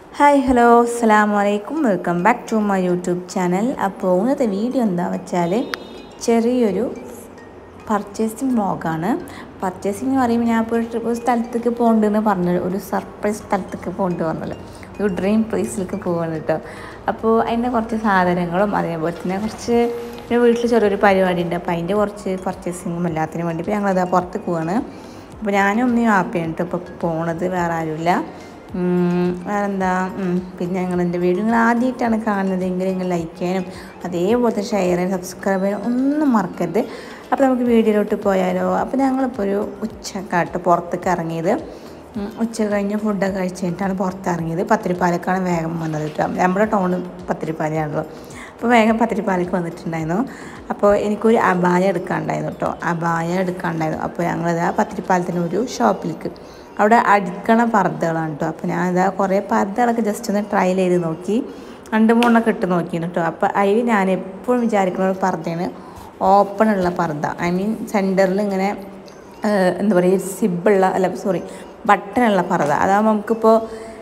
hi hello അസ്സാം വലൈക്കും welcome back to my YouTube channel അപ്പോൾ ഇന്നത്തെ വീഡിയോ എന്താ വെച്ചാൽ ചെറിയൊരു പർച്ചേസിങ് വ്ളോഗാണ് പർച്ചേസിങ് എന്ന് പറയുമ്പോൾ ഞാൻ ഇപ്പോൾ ഒരു trip- ഒരു സ്ഥലത്തേക്ക് പോകുന്നുണ്ടെന്ന് പറഞ്ഞു ഒരു സർപ്രൈസ് സ്ഥലത്തേക്ക് പോകുന്നുണ്ട് പറഞ്ഞല്ലോ ഒരു ഡ്രീം പ്ലേസിലേക്ക് പോവാണ് കേട്ടോ അപ്പോൾ അതിൻ്റെ കുറച്ച് സാധനങ്ങളും അതേപോലെ തന്നെ കുറച്ച് പിന്നെ വീട്ടിൽ ചെറിയൊരു പരിപാടി ഉണ്ട് അപ്പോൾ അതിൻ്റെ കുറച്ച് പർച്ചേസിങ്ങും എല്ലാത്തിനും വേണ്ടി ഇപ്പോൾ ഞങ്ങളത് പുറത്ത് പോവാണ് അപ്പോൾ ഞാനും ഒന്നും ഹാപ്പിയാണ് കേട്ടോ ഇപ്പോൾ പോണത് വേറെ ആരുമില്ല ഉം, വേറെന്താ ഉം, പിന്നെ ഞങ്ങൾ എൻ്റെ വീഡിയോ നിങ്ങൾ ആദ്യമായിട്ടാണ് കാണുന്നതെങ്കിൽ നിങ്ങൾ ലൈക്ക് ചെയ്യാനും അതേപോലെ ഷെയർ ചെയ്യാനും സബ്സ്ക്രൈബ് ചെയ്യാനും ഒന്നും മറക്കരുത് അപ്പോൾ നമുക്ക് വീഡിയോയിലോട്ട് പോയാലോ അപ്പോൾ ഞങ്ങളിപ്പോൾ ഒരു ഉച്ചക്കാട്ട് പുറത്തേക്ക് ഇറങ്ങിയത് ഉം, ഉച്ച കഴിഞ്ഞ് ഫുഡൊക്കെ കഴിച്ച് കഴിഞ്ഞിട്ടാണ് പുറത്തിറങ്ങിയത് പത്തിരിപ്പാലക്കാണ് വേഗം വന്നത് കേട്ടോ നമ്മുടെ ടൗണ് പത്തിരിപ്പാലയാണല്ലോ അപ്പോൾ വേഗം പത്തിരിപ്പാലയ്ക്ക് വന്നിട്ടുണ്ടായിരുന്നു അപ്പോൾ എനിക്കൊരു അബായ എടുക്കാണ്ടായിരുന്നു കേട്ടോ അബായ എടുക്കാണ്ടായിരുന്നു അപ്പോൾ ഞങ്ങളിതാ പത്തിരിപ്പാലത്തിന് ഒരു ഷോപ്പിലേക്ക് അവിടെ അടിക്കണ പർദ്ദകളാണ് കേട്ടോ അപ്പോൾ ഞാനിതാ കുറേ പർദ്ദകളൊക്കെ ജസ്റ്റ് ഒന്ന് ട്രയൽ ചെയ്ത് നോക്കി രണ്ട് മൂന്നെണ്ണൊക്കെ ഇട്ട് നോക്കിയിരുന്നു കേട്ടോ അപ്പോൾ അതിൽ ഞാൻ എപ്പോഴും വിചാരിക്കുന്ന ഒരു പർദ്ദയാണ് ഓപ്പണുള്ള പർദ്ദ ഐ മീൻ സെൻറ്ററിൽ ഇങ്ങനെ ഏഹ്, എന്താ പറയുക സിബുള്ള അല്ല സോറി ബട്ടണുള്ള പർദ്ദ അതാകുമ്പോൾ നമുക്കിപ്പോൾ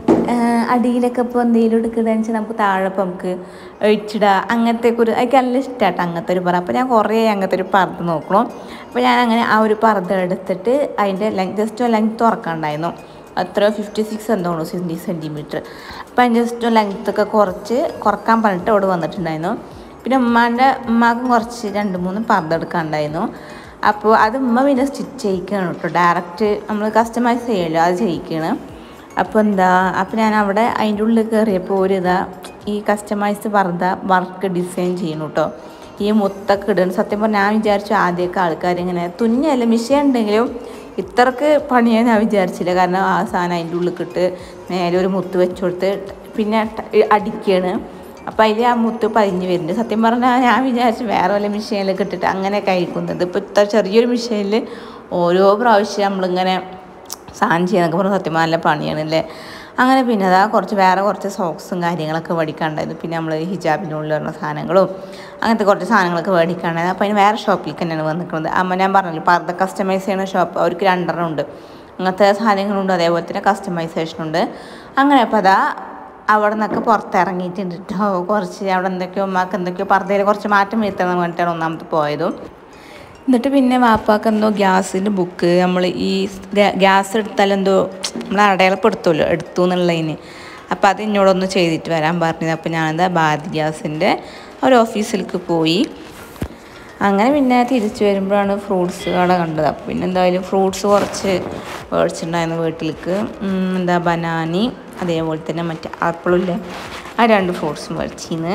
ഏഹ് അടിയിലൊക്കെ ഇപ്പോൾ എന്തെങ്കിലും എടുക്കുകയാണെന്ന് വെച്ചാൽ നമുക്ക് താഴെ ഇപ്പോൾ നമുക്ക് ഒഴിച്ചിടുക അങ്ങനത്തെ ഒക്കെ ഒരു എനിക്ക് നല്ല ഇഷ്ടമായിട്ട് അങ്ങനത്തെ ഒരു പറ അപ്പോൾ ഞാൻ കുറേ അങ്ങനത്തെ ഒരു പർദ്ദ നോക്കണം അപ്പോൾ ഞാൻ അങ്ങനെ ആ ഒരു പർദ്ദ എടുത്തിട്ട് അതിൻ്റെ ലെങ് ജസ്റ്റ് ലെങ്ത് തുറക്കാണ്ടായിരുന്നു അത്ര ഫിഫ്റ്റി സിക്സ് എന്തോണു സെൻറ്റി സെൻറ്റിമീറ്റർ അപ്പോൾ അതിൻ്റെ ജസ്റ്റ് ലെങ്ത്തൊക്കെ കുറച്ച് കുറക്കാൻ പറഞ്ഞിട്ട് അവിടെ വന്നിട്ടുണ്ടായിരുന്നു പിന്നെ ഉമ്മാൻ്റെ ഉമ്മാക്കും കുറച്ച് രണ്ട് മൂന്ന് പർദ്ദ എടുക്കാനുണ്ടായിരുന്നു അപ്പോൾ അത് ഉമ്മ പിന്നെ സ്റ്റിച്ച് ചെയ്യിക്കുകയാണ് കേട്ടോ ഡയറക്റ്റ് നമ്മൾ കസ്റ്റമൈസ് ചെയ്യുമല്ലോ അത് ചെയ്യിക്കുകയാണ് അപ്പോൾ എന്താ അപ്പോൾ ഞാൻ അവിടെ അതിൻ്റെ ഉള്ളിൽ കയറിയപ്പോൾ ഒരു ഇതാ ഈ കസ്റ്റമൈസ് പർദ്ദ വർക്ക് ഡിസൈൻ ചെയ്യണം കേട്ടോ ഈ മുത്തൊക്കെ ഇടുന്നു സത്യം പറഞ്ഞാൽ ഞാൻ വിചാരിച്ചു ആദ്യമൊക്കെ ആൾക്കാർ ഇങ്ങനെ തുന്നല്ല മിഷീൻ ഉണ്ടെങ്കിലും ഇത്രക്ക് പണിയാൻ ഞാൻ വിചാരിച്ചില്ല കാരണം ആ സാധനം അതിൻ്റെ ഉള്ളിൽ ഇട്ട് നേരെ ഒരു മുത്ത് വെച്ച് കൊടുത്ത് പിന്നെ ട- അടിക്കുകയാണ് അപ്പോൾ അതിൽ ആ മുത്ത് പതിഞ്ഞ് വരുന്നുണ്ട് സത്യം പറഞ്ഞാൽ ഞാൻ വിചാരിച്ചു വേറെ വല്ല മെഷീനിലൊക്കെ ഇട്ടിട്ട് അങ്ങനെ കഴിക്കുന്നത് ഇപ്പോൾ ഇത്ര ചെറിയൊരു മെഷീനിൽ ഓരോ പ്രാവശ്യം നമ്മളിങ്ങനെ സാധനം ചെയ്യാനൊക്കെ പറഞ്ഞാൽ സത്യം പറഞ്ഞാൽ നല്ല പണിയാണല്ലേ അങ്ങനെ പിന്നെ അതാ കുറച്ച് വേറെ കുറച്ച് സോക്സും കാര്യങ്ങളൊക്കെ മേടിക്കാണ്ടായിരുന്നു പിന്നെ നമ്മൾ ഹിജാബിനുള്ളിൽ വരുന്ന സാധനങ്ങളും അങ്ങനത്തെ കുറച്ച് സാധനങ്ങളൊക്കെ മേടിക്കാണ്ടായിരുന്നു അപ്പോൾ അതിന് വേറെ ഷോപ്പിലേക്ക് തന്നെയാണ് വന്നിരിക്കുന്നത് അമ്മ ഞാൻ പറഞ്ഞല്ലോ പർദ്ദ കസ്റ്റമൈസ് ചെയ്യുന്ന ഷോപ്പ് അവർക്ക് രണ്ടെണ്ണം ഉണ്ട് അങ്ങനത്തെ സാധനങ്ങളുണ്ട് അതേപോലെ തന്നെ കസ്റ്റമൈസേഷൻ ഉണ്ട് അങ്ങനെ അപ്പോൾ അതാ അവിടെ നിന്നൊക്കെ പുറത്തിറങ്ങിയിട്ടുണ്ട് കേട്ടോ കുറച്ച് അവിടെ എന്തൊക്കെയോ ഉമ്മാക്ക് എന്തൊക്കെയോ പർദ്ദയിൽ കുറച്ച് മാറ്റം വരുത്തണം വേണ്ടിയിട്ടാണ് ഒന്നാമത് പോയതും എന്നിട്ട് പിന്നെ വാപ്പാക്ക് എന്തോ ഗ്യാസിൻ്റെ ബുക്ക് നമ്മൾ ഈ ഗ്യാ- ഗ്യാസ് എടുത്താൽ എന്തോ നമ്മൾ അടയാളപ്പെടുത്തുമല്ലോ എടുത്തു എന്നുള്ളതിന് അപ്പോൾ അത് എന്നോടൊന്ന് ചെയ്തിട്ട് വരാൻ പറഞ്ഞത് അപ്പോൾ ഞാനെന്താ ഭാരത് ഗ്യാസിൻ്റെ ഒരു ഓഫീസിലേക്ക് പോയി അങ്ങനെ പിന്നെ തിരിച്ചു വരുമ്പോഴാണ് ഫ്രൂട്ട്സ് കട കണ്ടത് അപ്പോൾ പിന്നെ എന്തായാലും ഫ്രൂട്ട്സ് കുറച്ച് മേടിച്ചിട്ടുണ്ടായിരുന്നു വീട്ടിലേക്ക് ഉം, എന്താ ബനാനി അതേപോലെ തന്നെ മറ്റേ ആപ്പിളില്ലേ ആ രണ്ട് ഫ്രൂട്ട്സും മേടിച്ചിന്ന്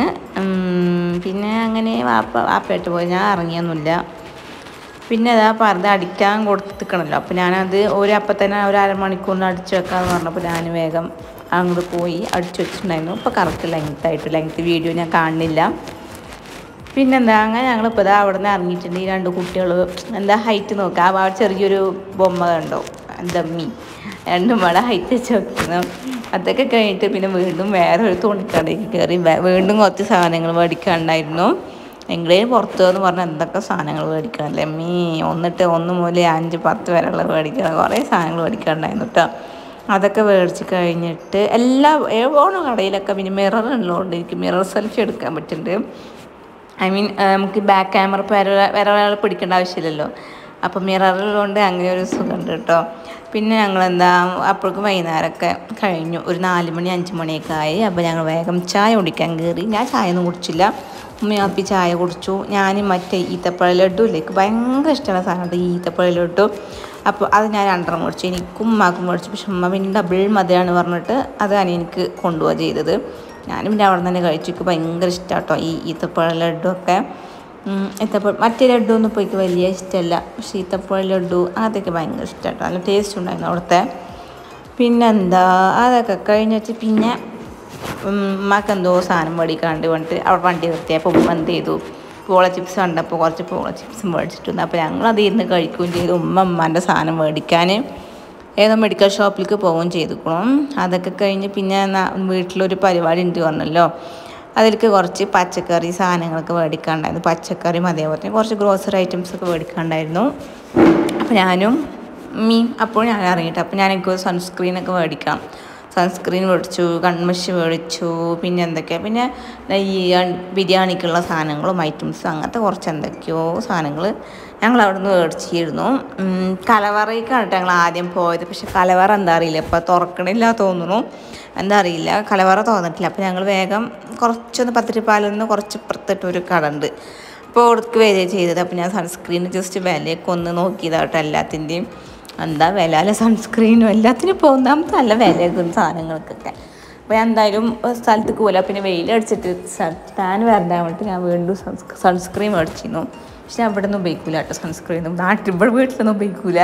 പിന്നെ അങ്ങനെ വാപ്പ വാപ്പയായിട്ട് പോയി ഞാൻ ഇറങ്ങിയൊന്നുമില്ല പിന്നെ അതാ പർദ്ദ അടിക്കാൻ കൊടുത്തിക്കണല്ലോ അപ്പോൾ ഞാനത് ഒരു അപ്പം തന്നെ ഒരു അരമണിക്കൂറിന് അടിച്ചു വെക്കാമെന്ന് പറഞ്ഞപ്പോൾ ഞാൻ വേഗം അങ്ങോട്ട് പോയി അടിച്ചു വെച്ചിട്ടുണ്ടായിരുന്നു ഇപ്പോൾ കറക്റ്റ് ലെങ്ത് ആയിട്ട് ലെങ്ത് വീഡിയോ ഞാൻ കാണുന്നില്ല പിന്നെന്താ അങ്ങനെ ഞങ്ങളിപ്പോൾ ഇതാ അവിടെ നിന്ന് ഇറങ്ങിയിട്ടുണ്ട് ഈ രണ്ട് കുട്ടികൾ എന്താ ഹൈറ്റ് നോക്കുക ആ ചെറിയൊരു ബൊമ്മ കണ്ടോ ദമ്മി രണ്ടും പാടെ ഹൈറ്റ് വെച്ച് വെക്കുന്നു അതൊക്കെ കഴിഞ്ഞിട്ട് പിന്നെ വീണ്ടും വേറെ ഒരു തുണിക്കടയിൽ കയറി വേ- വീണ്ടും കുറച്ച് സാധനങ്ങൾ മേടിക്കാനുണ്ടായിരുന്നു എങ്കിലും പുറത്ത് എന്ന് പറഞ്ഞാൽ എന്തൊക്കെ സാധനങ്ങൾ മേടിക്കണല്ലേ മീ ഒന്നിട്ട് ഒന്ന് മുതൽ അഞ്ച് പത്ത് വരെയുള്ള മേടിക്കണം കുറേ സാധനങ്ങൾ മേടിക്കാനുണ്ടായിരുന്നു കേട്ടോ അതൊക്കെ മേടിച്ച് കഴിഞ്ഞിട്ട് എല്ലാ ഓണ കടയിലൊക്കെ പിന്നെ മിറർ ഉള്ളതുകൊണ്ട് എനിക്ക് മിറർ സെൽഫി എടുക്കാൻ പറ്റുന്നുണ്ട് ഐ മീൻ നമുക്ക് ബാക്ക് ക്യാമറ വേറെ വേറെ ഒരാൾ പിടിക്കേണ്ട ആവശ്യമില്ലല്ലോ അപ്പോൾ മിററുള്ളതുകൊണ്ട് അങ്ങനെ ഒരു സുഖമുണ്ട് കേട്ടോ പിന്നെ ഞങ്ങൾ എന്താ അപ്പോഴേക്കും വൈകുന്നേരമൊക്കെ കഴിഞ്ഞു ഒരു നാല് മണി അഞ്ച് മണിയൊക്കെ ആയി അപ്പോൾ ഞങ്ങൾ വേഗം ചായ കുടിക്കാൻ കയറി ഞാൻ ചായ ഒന്നും കുടിച്ചില്ല ഉമ്മയാപ്പി ചായ കുടിച്ചു ഞാൻ മറ്റേ ഈത്തപ്പഴ ലഡു ഇല്ലേ എനിക്ക് ഭയങ്കര ഇഷ്ടമുള്ള സാധനമുണ്ട് ഈ ഈത്തപ്പഴ ലഡു അപ്പോൾ അത് ഞാൻ രണ്ടെണ്ണം മേടിച്ചു എനിക്കും ഉമ്മാക്കും മേടിച്ചു പക്ഷെ ഉമ്മ പിന്നെ ഡബിൾ മതിയാണ് പറഞ്ഞിട്ട് അതാണ് എനിക്ക് കൊണ്ടുപോവുക ചെയ്തത് ഞാനും പിന്നെ അവിടെ തന്നെ കഴിച്ചു എനിക്ക് ഭയങ്കര ഇഷ്ടമാണ് കേട്ടോ ഈ ഈത്തപ്പഴ ലഡു ഒക്കെ ഉം, ഈത്തപ്പഴ മറ്റേ ലഡു ഒന്നും ഇപ്പോൾ എനിക്ക് വലിയ ഇഷ്ടമല്ല പക്ഷേ ഈത്തപ്പഴ ലഡു അതൊക്കെ ഭയങ്കര ഇഷ്ടമാണ് കേട്ടോ നല്ല ടേസ്റ്റ് ഉണ്ടായിരുന്നു അവിടുത്തെ പിന്നെന്താ അതൊക്കെ കഴിഞ്ഞിട്ട് പിന്നെ ഉമ്മക്ക് എന്തോ സാധനം മേടിക്കാണ്ട് വന്നിട്ട് അവിടെ വണ്ടി നിർത്തിയപ്പോൾ ഉമ്മ എന്ത് ചെയ്തു പൂള ചിപ്സ് കണ്ടപ്പോൾ കുറച്ച് പൂള ചിപ്സ് മേടിച്ചിട്ടുണ്ട് അപ്പോൾ ഞങ്ങൾ അത് ഇരുന്ന് കഴിക്കുകയും ചെയ്തു ഉമ്മ ഉമ്മാൻ്റെ സാധനം മേടിക്കാൻ ഏതോ മെഡിക്കൽ ഷോപ്പിലേക്ക് പോവുകയും ചെയ്തിക്കണം അതൊക്കെ കഴിഞ്ഞ് പിന്നെ ന- വീട്ടിലൊരു പരിപാടി ഉണ്ട് പറഞ്ഞല്ലോ അതിലേക്ക് കുറച്ച് പച്ചക്കറി സാധനങ്ങളൊക്കെ മേടിക്കാണ്ടായിരുന്നു പച്ചക്കറിയും അതേപോലെ തന്നെ കുറച്ച് ഗ്രോസറി ഐറ്റംസ് ഒക്കെ മേടിക്കാണ്ടായിരുന്നു അപ്പോൾ ഞാനും മീൻ അപ്പോൾ ഞാൻ ഇറങ്ങിയിട്ട് അപ്പോൾ ഞാൻ എനിക്ക് സൺസ്ക്രീനൊക്കെ മേടിക്കാം സൺസ്ക്രീൻ മേടിച്ചു കൺമഷി മേടിച്ചു പിന്നെ എന്തൊക്കെയാ പിന്നെ ഈ ബിരിയാണിക്കുള്ള സാധനങ്ങളും ഐറ്റംസും അങ്ങനത്തെ കുറച്ച് എന്തൊക്കെയോ സാധനങ്ങൾ ഞങ്ങൾ അവിടെ നിന്ന് മേടിച്ചിരുന്നു ഉം, കലവറയ്ക്കാണ് കേട്ടോ ഞങ്ങൾ ആദ്യം പോയത് പക്ഷെ കലവറ എന്താ അറിയില്ല ഇപ്പോൾ തുറക്കണില്ല തോന്നുന്നു എന്താ അറിയില്ല കലവറ തോന്നിട്ടില്ല അപ്പോൾ ഞങ്ങൾ വേഗം കുറച്ചൊന്ന് പത്തിരിപ്പാലിൽ നിന്ന് കുറച്ച് ഇപ്പുറത്തിട്ട് ഒരു കട ഉണ്ട് അപ്പോൾ അവിടേക്ക് വരിക ചെയ്തത് അപ്പോൾ ഞാൻ സൺസ്ക്രീൻ ജസ്റ്റ് വിലയൊക്കെ ഒന്ന് നോക്കിയതാട്ടോ എല്ലാത്തിൻ്റെയും എന്താ വില അല്ല സൺസ്ക്രീനും എല്ലാത്തിനും ഇപ്പോൾ ഒന്നാമത്തെ നല്ല വിലയാക്കും സാധനങ്ങൾക്കൊക്കെ അപ്പോൾ ഞാൻ എന്തായാലും ഒരു സ്ഥലത്തേക്ക് പോകില്ല പിന്നെ വെയിലടിച്ചിട്ട് ടാൻ വരണ്ടാൻ വേണ്ടിയിട്ട് ഞാൻ വീണ്ടും സൺസ്ക്രീൻ മേടിച്ചിരുന്നു പക്ഷെ ഞാൻ ഇവിടെ നിന്ന് ഉപയോഗിക്കില്ല കേട്ടോ സൺസ്ക്രീൻ നാട്ടിൽ ഇവിടെ വീട്ടിലൊന്നും ഉപയോഗിക്കില്ല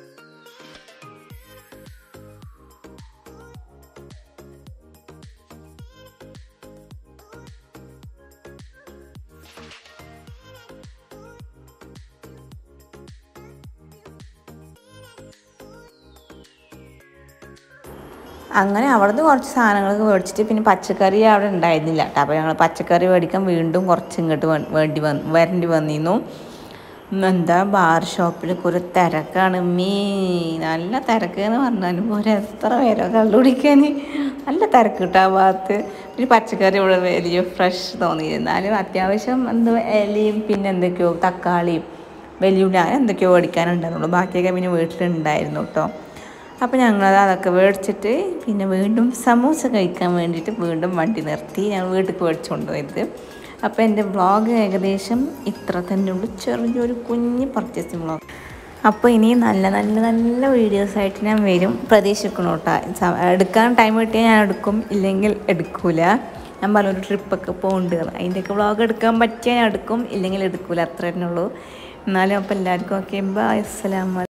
അങ്ങനെ അവിടുന്ന് കുറച്ച് സാധനങ്ങളൊക്കെ മേടിച്ചിട്ട് പിന്നെ പച്ചക്കറി അവിടെ ഉണ്ടായിരുന്നില്ല കേട്ടോ അപ്പോൾ ഞങ്ങൾ പച്ചക്കറി മേടിക്കാൻ വീണ്ടും കുറച്ച് ഇങ്ങോട്ട് വേ- വേണ്ടി വന്ന് വരേണ്ടി വന്നിരുന്നു ഉം, എന്താ ബാർ ഷോപ്പിൽ ഒരു തിരക്കാണ് മീ നല്ല തിരക്ക് എന്ന് പറഞ്ഞാലും പോരെ എത്ര പേരോ കള്ളുപിടിക്കാൻ നല്ല തിരക്ക് കിട്ടും ആ ഭാഗത്ത് പിന്നെ പച്ചക്കറി ഇവിടെ വലിയ ഫ്രഷ് തോന്നി എന്നാലും അത്യാവശ്യം എന്തോ ഇലയും പിന്നെ എന്തൊക്കെയോ തക്കാളിയും വെല്ലുവിളി അങ്ങനെ എന്തൊക്കെയോ മേടിക്കാനുണ്ടായിരുന്നുള്ളൂ ബാക്കിയൊക്കെ പിന്നെ വീട്ടിലുണ്ടായിരുന്നു കേട്ടോ അപ്പോൾ ഞങ്ങൾ അതൊക്കെ മേടിച്ചിട്ട് പിന്നെ വീണ്ടും സമൂസ കഴിക്കാൻ വേണ്ടിയിട്ട് വീണ്ടും വണ്ടി നിർത്തി ഞങ്ങൾ വീട്ടിലേക്ക് മേടിച്ചുകൊണ്ട് പോയത് അപ്പോൾ എൻ്റെ വ്ളോഗ് ഏകദേശം ഇത്ര തന്നെ ഉള്ളൂ ചെറിയൊരു കുഞ്ഞ് പർച്ചേസിങ് വ്ളോഗ് അപ്പോൾ ഇനി നല്ല നല്ല നല്ല വീഡിയോസായിട്ട് ഞാൻ വരും പ്രതീക്ഷിക്കണം കേട്ടോ എടുക്കാൻ ടൈം കിട്ടിയാൽ ഞാൻ എടുക്കും ഇല്ലെങ്കിൽ എടുക്കൂല ഞാൻ പറഞ്ഞൊരു ട്രിപ്പൊക്കെ പോകുന്നുണ്ട് അതിൻ്റെയൊക്കെ വ്ളോഗ് എടുക്കാൻ പറ്റിയാൽ ഞാൻ എടുക്കും ഇല്ലെങ്കിൽ എടുക്കൂല അത്ര തന്നെ ഉള്ളൂ എന്നാലും അപ്പോൾ എല്ലാവർക്കും ഓക്കെ ബൈ അസ്സലാമ